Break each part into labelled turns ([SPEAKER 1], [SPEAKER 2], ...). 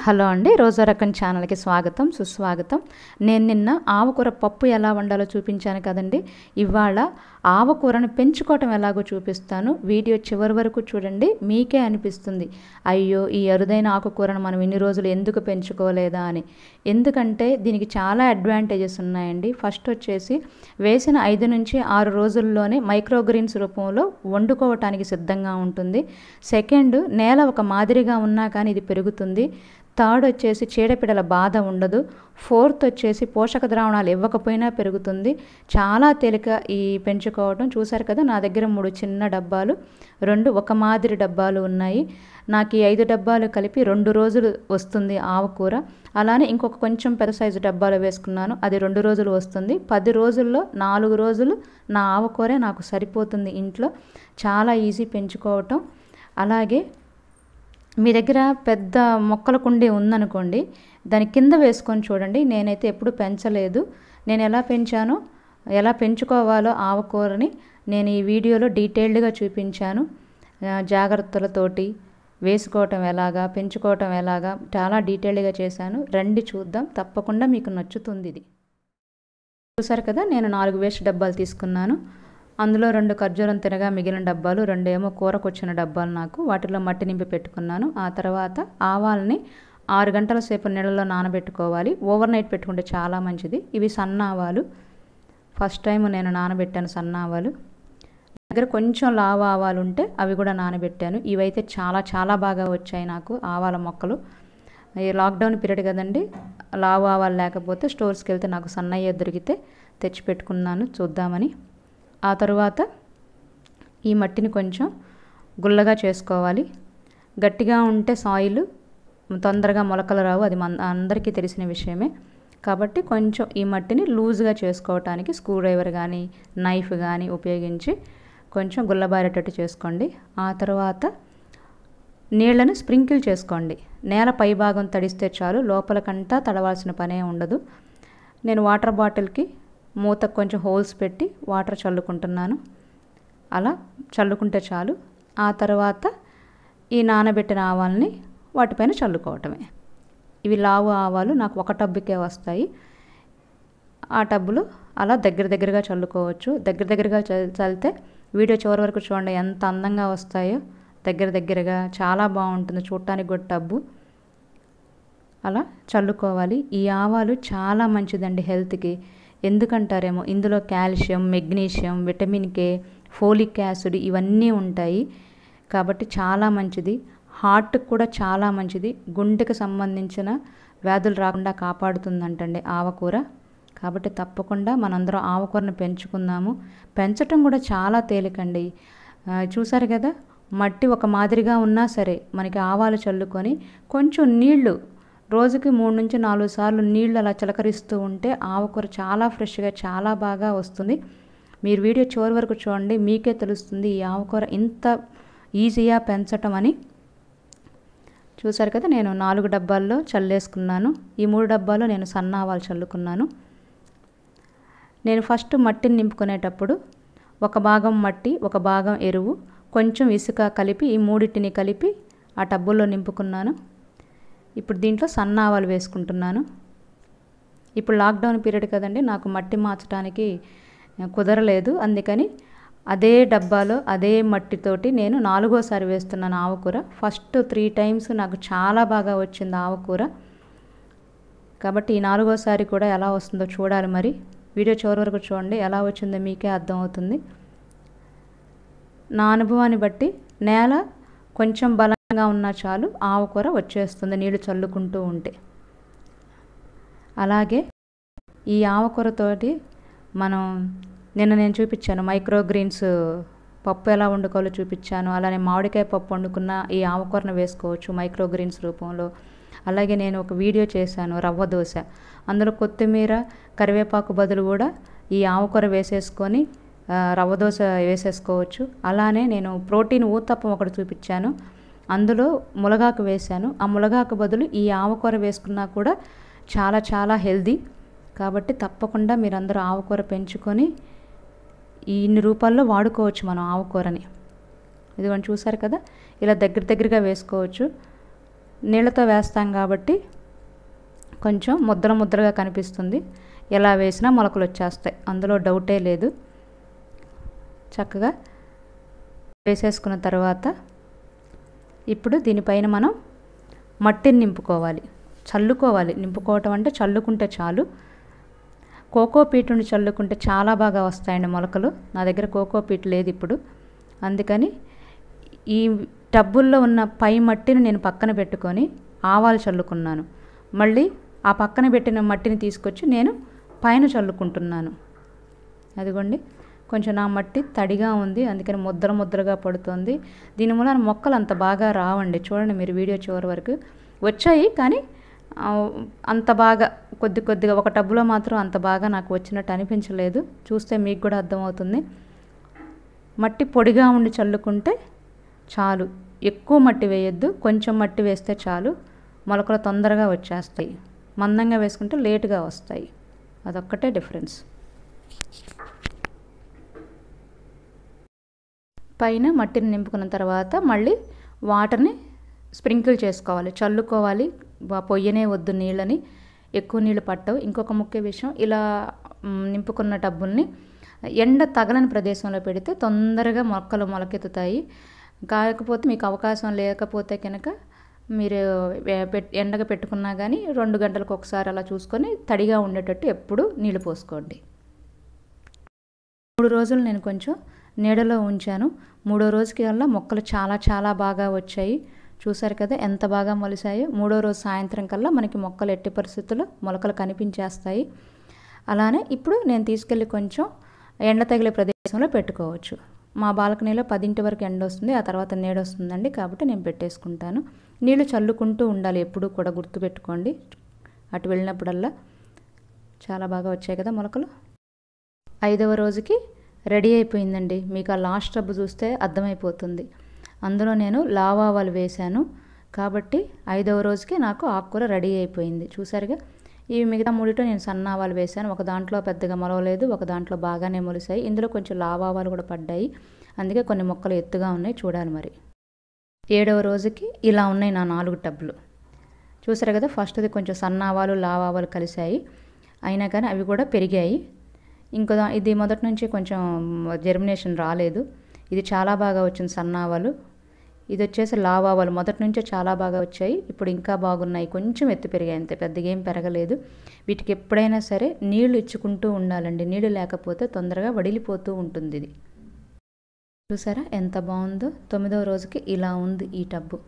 [SPEAKER 1] hello అండి రోజా రకం ఛానల్కి స్వాగతం సుస్వాగతం నేను నిన్న ఆవకూర పప్పు ఎలా వండాలో చూపించాను కదండి ఇవాళ ఆవకూరను పెంచుకోవటం ఎలాగో చూపిస్తాను వీడియో చివరి వరకు చూడండి మీకే అనిపిస్తుంది అయ్యో ఈ అరుదైన ఆకుకూరను మనం ఇన్ని రోజులు ఎందుకు పెంచుకోలేదా అని ఎందుకంటే దీనికి చాలా అడ్వాంటేజెస్ ఉన్నాయండి ఫస్ట్ వచ్చేసి వేసిన ఐదు నుంచి ఆరు రోజుల్లోనే మైక్రోగ్రీన్స్ రూపంలో వండుకోవటానికి సిద్ధంగా ఉంటుంది సెకండ్ నేల ఒక మాదిరిగా ఉన్నా కానీ ఇది పెరుగుతుంది థర్డ్ వచ్చేసి చీడపీడల బాధ ఉండదు ఫోర్త్ వచ్చేసి పోషక ద్రావణాలు ఇవ్వకపోయినా పెరుగుతుంది చాలా తేలిక ఈ పెంచుకోవడం చూసారు కదా నా దగ్గర మూడు చిన్న డబ్బాలు రెండు ఒక మాదిరి డబ్బాలు ఉన్నాయి నాకు ఈ ఐదు డబ్బాలు కలిపి రెండు రోజులు వస్తుంది ఆవకూర అలానే ఇంకొక కొంచెం పెద్ద సైజు డబ్బాలు వేసుకున్నాను అది రెండు రోజులు వస్తుంది పది రోజుల్లో నాలుగు రోజులు నా ఆవకూరే నాకు సరిపోతుంది ఇంట్లో చాలా ఈజీ పెంచుకోవటం అలాగే మీ దగ్గర పెద్ద మొక్కల కుండీ ఉందనుకోండి దాని కింద వేసుకొని చూడండి నేనైతే ఎప్పుడు పెంచలేదు నేను ఎలా పెంచానో ఎలా పెంచుకోవాలో ఆవకూరని నేను ఈ వీడియోలో డీటెయిల్డ్గా చూపించాను జాగ్రత్తలతోటి వేసుకోవటం ఎలాగా పెంచుకోవటం ఎలాగా చాలా డీటెయిల్డ్గా చేశాను రండి చూద్దాం తప్పకుండా మీకు నచ్చుతుంది ఇది చూసారు కదా నేను నాలుగు వేస్ట్ డబ్బాలు తీసుకున్నాను అందులో రెండు ఖర్జూరం తినగా మిగిలిన డబ్బాలు రెండు ఏమో కూరకు వచ్చిన డబ్బాలు నాకు వాటిలో మట్టి నింపి పెట్టుకున్నాను ఆ తర్వాత ఆవాల్ని ఆరు గంటల సేపు నీళ్ళలో నానబెట్టుకోవాలి ఓవర్ నైట్ పెట్టుకుంటే చాలా మంచిది ఇవి సన్న ఆవాలు ఫస్ట్ టైం నేను నానబెట్టాను సన్న ఆవాలు దగ్గర కొంచెం లావు ఆవాలు ఉంటే అవి కూడా నానబెట్టాను ఇవైతే చాలా చాలా బాగా వచ్చాయి నాకు ఆవాల మొక్కలు ఈ లాక్డౌన్ పీరియడ్ కదండి లావు ఆవాలు లేకపోతే స్టోర్స్కి వెళ్తే నాకు సన్నయ్య దొరికితే తెచ్చి పెట్టుకున్నాను చూద్దామని ఆ తరువాత ఈ మట్టిని కొంచెం గుల్లగా చేసుకోవాలి గట్టిగా ఉంటే సాయిల్ తొందరగా మొలకలు రావు అది మన అందరికీ తెలిసిన విషయమే కాబట్టి కొంచెం ఈ మట్టిని లూజ్గా చేసుకోవటానికి స్క్రూ డ్రైవర్ కానీ నైఫ్ కానీ ఉపయోగించి కొంచెం గుల్లబారేటట్టు చేసుకోండి ఆ తర్వాత నీళ్లను స్ప్రింకిల్ చేసుకోండి నేల పై భాగం తడిస్తే చాలు లోపలకంతా తడవాల్సిన పనే ఉండదు నేను వాటర్ బాటిల్కి మూత కొంచెం హోల్స్ పెట్టి వాటర్ చల్లుకుంటున్నాను అలా చల్లుకుంటే చాలు ఆ తర్వాత ఈ నానబెట్టిన ఆవాల్ని వాటిపైన చల్లుకోవటమే ఇవి లావు ఆవాలు నాకు ఒక టబ్బుకే వస్తాయి ఆ టబ్బులు అలా దగ్గర దగ్గరగా చల్లుకోవచ్చు దగ్గర దగ్గరగా చల్లితే వీడియో చివరి వరకు చూడండి ఎంత అందంగా వస్తాయో దగ్గర దగ్గరగా చాలా బాగుంటుంది చూడటానికి కూడా టబ్బు అలా చల్లుకోవాలి ఈ ఆవాలు చాలా మంచిదండి హెల్త్కి ఎందుకంటారేమో ఇందులో calcium magnesium vitamin K folic acid ఇవన్నీ ఉంటాయి కాబట్టి చాలా మంచిది హార్ట్కి కూడా చాలా మంచిది గుండెకి సంబంధించిన వ్యాధులు రాకుండా కాపాడుతుందంటండి ఆవకూర కాబట్టి తప్పకుండా మనందరం ఆవకూరను పెంచుకుందాము పెంచటం కూడా చాలా తేలికండి చూసారు కదా మట్టి ఒక మాదిరిగా ఉన్నా సరే మనకి ఆవాలు చల్లుకొని కొంచెం నీళ్లు రోజుకి మూడు నుంచి నాలుగు సార్లు నీళ్ళు అలా చిలకరిస్తూ ఉంటే ఆవకూర చాలా ఫ్రెష్గా చాలా బాగా వస్తుంది మీరు వీడియో చివరి వరకు చూడండి మీకే తెలుస్తుంది ఈ ఆవకూర ఇంత ఈజీగా పెంచటం అని చూసారు కదా నేను నాలుగు డబ్బాల్లో చల్లేసుకున్నాను ఈ మూడు డబ్బాల్లో నేను సన్న ఆవాలు చల్లుకున్నాను నేను ఫస్ట్ మట్టిని నింపుకునేటప్పుడు ఒక భాగం మట్టి ఒక భాగం ఎరువు కొంచెం ఇసుక కలిపి ఈ మూడింటిని కలిపి ఆ టబ్బుల్లో నింపుకున్నాను ఇప్పుడు దీంట్లో సన్న ఆవాలు వేసుకుంటున్నాను ఇప్పుడు లాక్డౌన్ పీరియడ్ కదండి నాకు మట్టి మార్చడానికి కుదరలేదు అందుకని అదే డబ్బాలో అదే మట్టితోటి నేను నాలుగోసారి వేస్తున్నాను ఆవకూర ఫస్ట్ త్రీ టైమ్స్ నాకు చాలా బాగా వచ్చింది ఆవకూర కాబట్టి ఈ నాలుగోసారి కూడా ఎలా వస్తుందో చూడాలి మరి వీడియో చివరి వరకు చూడండి ఎలా వచ్చిందో మీకే అర్థమవుతుంది నా అనుభవాన్ని బట్టి నేల కొంచెం బలంగా ఉన్నా చాలు ఆవకూర వచ్చేస్తుంది నీళ్లు చల్లుకుంటూ ఉంటే అలాగే ఈ ఆవకూరతోటి మనం నిన్న నేను చూపించాను మైక్రోగ్రీన్స్ పప్పు ఎలా వండుకోవాలో చూపించాను అలానే మామిడికాయ పప్పు వండుకున్న ఈ ఆవకూరను వేసుకోవచ్చు మైక్రోగ్రీన్స్ రూపంలో అలాగే నేను ఒక వీడియో చేశాను రవ్వ దోశ అందులో కొత్తిమీర కరివేపాకు బదులు కూడా ఈ ఆవకూర వేసేసుకొని రవ్వ దోశ వేసేసుకోవచ్చు అలానే నేను ప్రోటీన్ ఊతప్పం ఒకటి చూపించాను అందులో ములగాకు వేశాను ఆ ములగాకు బదులు ఈ ఆవకూర వేసుకున్నా కూడా చాలా చాలా హెల్దీ కాబట్టి తప్పకుండా మీరందరూ ఆవకూర పెంచుకొని ఇన్ని రూపాల్లో వాడుకోవచ్చు మనం ఆవకూరని ఇదిగోండి చూసారు కదా ఇలా దగ్గర దగ్గరగా వేసుకోవచ్చు నీళ్ళతో వేస్తాం కాబట్టి కొంచెం ముద్ర ముద్రగా కనిపిస్తుంది ఎలా వేసినా మొలకలు వచ్చేస్తాయి అందులో డౌటే లేదు చక్కగా వేసేసుకున్న తర్వాత ఇప్పుడు దీనిపైన మనం మట్టిని నింపుకోవాలి చల్లుకోవాలి నింపుకోవటం అంటే చల్లుకుంటే చాలు కోకో పీటుని చల్లుకుంటే చాలా బాగా వస్తాయండి మొలకలు నా దగ్గర కోకో పీట్ లేదు ఇప్పుడు అందుకని ఈ టబ్బుల్లో ఉన్న పై మట్టిని నేను పక్కన పెట్టుకొని ఆవాలు చల్లుకున్నాను మళ్ళీ ఆ పక్కన పెట్టిన మట్టిని తీసుకొచ్చి నేను పైన చల్లుకుంటున్నాను అదిగోండి కొంచెం నా మట్టి తడిగా ఉంది అందుకని ముద్ర ముద్రగా పడుతుంది దీని మూలన మొక్కలు అంత బాగా రావండి చూడండి మీరు వీడియో చివరి వరకు వచ్చాయి కానీ అంత బాగా కొద్ది కొద్దిగా ఒక టబ్బులో మాత్రం అంత బాగా నాకు వచ్చినట్టు అనిపించలేదు చూస్తే మీకు కూడా అర్థమవుతుంది మట్టి పొడిగా ఉండి చల్లుకుంటే చాలు ఎక్కువ మట్టి వేయొద్దు కొంచెం మట్టి వేస్తే చాలు మొలకలు తొందరగా వచ్చేస్తాయి మందంగా వేసుకుంటే లేటుగా వస్తాయి అదొక్కటే డిఫరెన్స్ పైన మట్టిని నింపుకున్న తర్వాత మళ్ళీ వాటర్ని స్ప్రింకిల్ చేసుకోవాలి చల్లుకోవాలి పొయ్యనే వద్దు నీళ్ళని ఎక్కువ నీళ్ళు పట్టవు ఇంకొక ముఖ్య విషయం ఇలా నింపుకున్న టబ్బుల్ని ఎండ తగలని ప్రదేశంలో పెడితే తొందరగా మొక్కలు మొలకెత్తుతాయి కాకపోతే మీకు అవకాశం లేకపోతే కనుక మీరు ఎండగా పెట్టుకున్నా కానీ రెండు గంటలకు ఒకసారి అలా చూసుకొని తడిగా ఉండేటట్టు ఎప్పుడు నీళ్ళు పోసుకోండి మూడు రోజులు నేను కొంచెం నీడలో ఉంచాను మూడో రోజుకి వల్ల మొక్కలు చాలా చాలా బాగా వచ్చాయి చూసారు కదా ఎంత బాగా మొలిసాయో మూడో రోజు సాయంత్రం కల్లా మనకి మొక్కలు ఎట్టి పరిస్థితుల్లో మొలకలు కనిపించేస్తాయి అలానే ఇప్పుడు నేను తీసుకెళ్ళి కొంచెం ఎండ తగిలే ప్రదేశంలో పెట్టుకోవచ్చు మా బాల్కనీలో పదింటి వరకు ఎండ వస్తుంది ఆ తర్వాత నీడ వస్తుందండి కాబట్టి నేను పెట్టేసుకుంటాను నీళ్లు చల్లుకుంటూ ఉండాలి ఎప్పుడూ కూడా గుర్తుపెట్టుకోండి అటు వెళ్ళినప్పుడల్లా చాలా బాగా వచ్చాయి కదా మొలకలు ఐదవ రోజుకి రెడీ అయిపోయిందండి మీకు ఆ లాస్ట్ టబ్బు చూస్తే అర్థమైపోతుంది అందులో నేను లావావాలు వేశాను కాబట్టి ఐదవ రోజుకి నాకు ఆకుకూర రెడీ అయిపోయింది చూసారుగా ఇవి మిగతా మూడితో నేను సన్నావాలు వేశాను ఒక దాంట్లో పెద్దగా మొలవలేదు ఒక దాంట్లో బాగానే మొలిసాయి ఇందులో కొంచెం లావావాలు కూడా పడ్డాయి అందుకే కొన్ని మొక్కలు ఎత్తుగా ఉన్నాయి చూడాలి మరి ఏడవ రోజుకి ఇలా ఉన్నాయి నా నాలుగు టబ్బులు చూసారు కదా ఫస్ట్ది కొంచెం సన్నావాలు లావావాలు కలిశాయి అయినా కానీ అవి కూడా పెరిగాయి ఇంకో ఇది మొదటి నుంచి కొంచెం జర్మినేషన్ రాలేదు ఇది చాలా బాగా వచ్చింది సన్నావాలు ఇది వచ్చేసి లావావాలు మొదటి నుంచే చాలా బాగా వచ్చాయి ఇప్పుడు ఇంకా బాగున్నాయి కొంచెం ఎత్తు పెరిగాయి అంతే పెద్దగా ఏం పెరగలేదు వీటికి ఎప్పుడైనా సరే నీళ్లు ఇచ్చుకుంటూ ఉండాలండి నీళ్లు లేకపోతే తొందరగా వడిలిపోతూ ఉంటుంది ఇది చూసారా ఎంత బాగుందో తొమ్మిదవ రోజుకి ఇలా ఉంది ఈ టబ్బు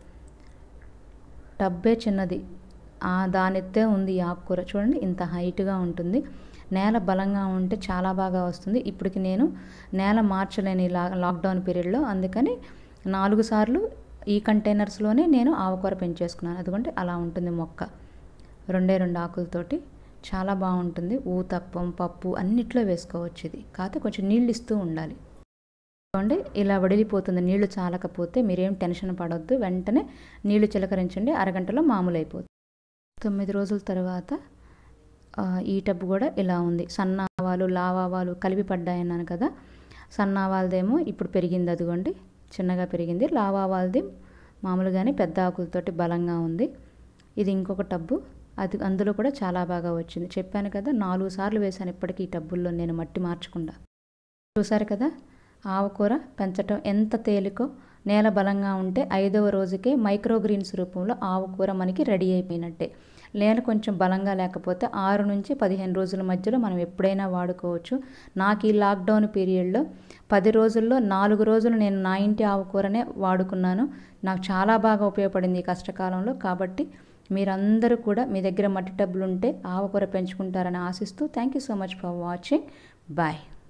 [SPEAKER 1] టబ్బే చిన్నది దానెత్తే ఉంది ఈ ఆకుకూర చూడండి ఇంత హైట్గా ఉంటుంది నేల బలంగా ఉంటే చాలా బాగా వస్తుంది ఇప్పటికి నేను నేల మార్చలేని లా లాక్డౌన్ పీరియడ్లో అందుకని నాలుగు సార్లు ఈ కంటైనర్స్లోనే నేను ఆవకూర పెంచేసుకున్నాను ఎందుకంటే అలా ఉంటుంది మొక్క రెండే రెండు ఆకులతోటి చాలా బాగుంటుంది ఊతప్పం పప్పు అన్నిట్లో వేసుకోవచ్చు ఇది కాకపోతే కొంచెం నీళ్ళు ఇస్తూ ఉండాలి చూడండి ఇలా వడిలిపోతుంది నీళ్లు చాలకపోతే మీరేం టెన్షన్ పడొద్దు వెంటనే నీళ్లు చిలకరించండి అరగంటలో మామూలు అయిపోతుంది తొమ్మిది రోజుల తర్వాత ఈ టబ్బు కూడా ఇలా ఉంది సన్నావాలు లావావాలు కలిపి పడ్డాయన్నాను కదా సన్నావాలదేమో ఇప్పుడు పెరిగింది అదిగోండి చిన్నగా పెరిగింది లావావాలది మామూలుగానే పెద్ద ఆకులతోటి బలంగా ఉంది ఇది ఇంకొక టబ్బు అది అందులో కూడా చాలా బాగా వచ్చింది చెప్పాను కదా నాలుగు సార్లు వేశాను ఇప్పటికీ ఈ టబ్బుల్లో నేను మట్టి మార్చకుండా చూసారు కదా ఆవకూర పెంచటం ఎంత తేలికో నేల బలంగా ఉంటే ఐదవ రోజుకే మైక్రోగ్రీన్స్ రూపంలో ఆవుకూర మనకి రెడీ అయిపోయినట్టే నేల కొంచెం బలంగా లేకపోతే ఆరు నుంచి పదిహేను రోజుల మధ్యలో మనం ఎప్పుడైనా వాడుకోవచ్చు నాకు ఈ లాక్డౌన్ పీరియడ్లో పది రోజుల్లో నాలుగు రోజులు నేను నా ఇంటి ఆవుకూరనే వాడుకున్నాను నాకు చాలా బాగా ఉపయోగపడింది ఈ కష్టకాలంలో కాబట్టి మీరందరూ కూడా మీ దగ్గర మట్టి టబ్బులు ఉంటే ఆవుకూర పెంచుకుంటారని ఆశిస్తూ thank you so much for watching bye